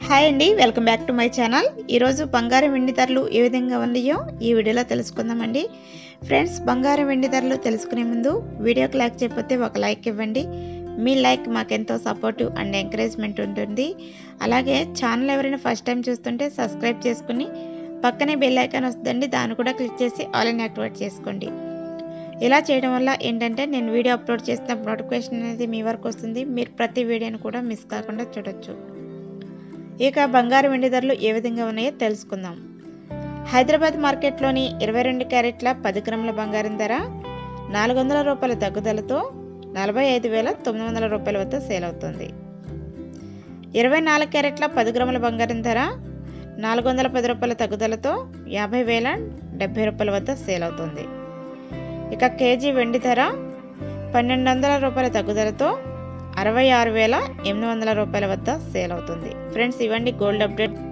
hi అండి welcome back to my channel ఈరోజు బంగారం వెండి ధరలు ఏ విధంగా ఉన్నాయో ఈ వీడియోలో తెలుసుకుందామండి ఫ్రెండ్స్ బంగారం వెండి ధరలు తెలుసుకునే ముందు వీడియోకి లైక్ చేయకపోతే ఒక లైక్ ఇవ్వండి మీ లైక్ మాకెంతో సపోర్టివ్ అండ్ ఎంకరేజ్మెంట్ ఉంటుంది అలాగే ఛానల్ ఎవరైనా ఫస్ట్ టైం చూస్తుంటే సబ్స్క్రైబ్ చేసుకుని పక్కనే బెల్ ఐకాన్ వస్తుందండి దాన్ని కూడా క్లిక్ చేసి ఆల్ అని యాక్టివేట్ చేసుకోండి ఇలా చేయడం వల్ల ఏంటంటే నేను వీడియో అప్లోడ్ చేసిన నోటిఫికేషన్ అనేది మీ వరకు వస్తుంది మీరు ప్రతి వీడియోని కూడా మిస్ కాకుండా చూడొచ్చు ఇక బంగారు వెండి ధరలు ఏ విధంగా ఉన్నాయో తెలుసుకుందాం హైదరాబాద్ మార్కెట్లోని ఇరవై రెండు క్యారెట్ల పది గ్రాముల బంగారం ధర నాలుగు వందల రూపాయల తగ్గుదలతో నలభై ఐదు వేల తొమ్మిది వందల రూపాయల వద్ద సేల్ అవుతుంది ఇరవై నాలుగు క్యారెట్ల పది గ్రాముల బంగారం ధర నాలుగు వందల పది రూపాయల తగ్గుదలతో యాభై వేల డెబ్బై రూపాయల వద్ద సేల్ అవుతుంది ఇక కేజీ వెండి ధర పన్నెండు వందల రూపాయల తగ్గుదలతో అరవై ఆరు వేల ఎనిమిది వందల రూపాయల వద్ద సేల్ అవుతుంది ఫ్రెండ్స్ ఇవ్వండి గోల్డ్ అప్డేట్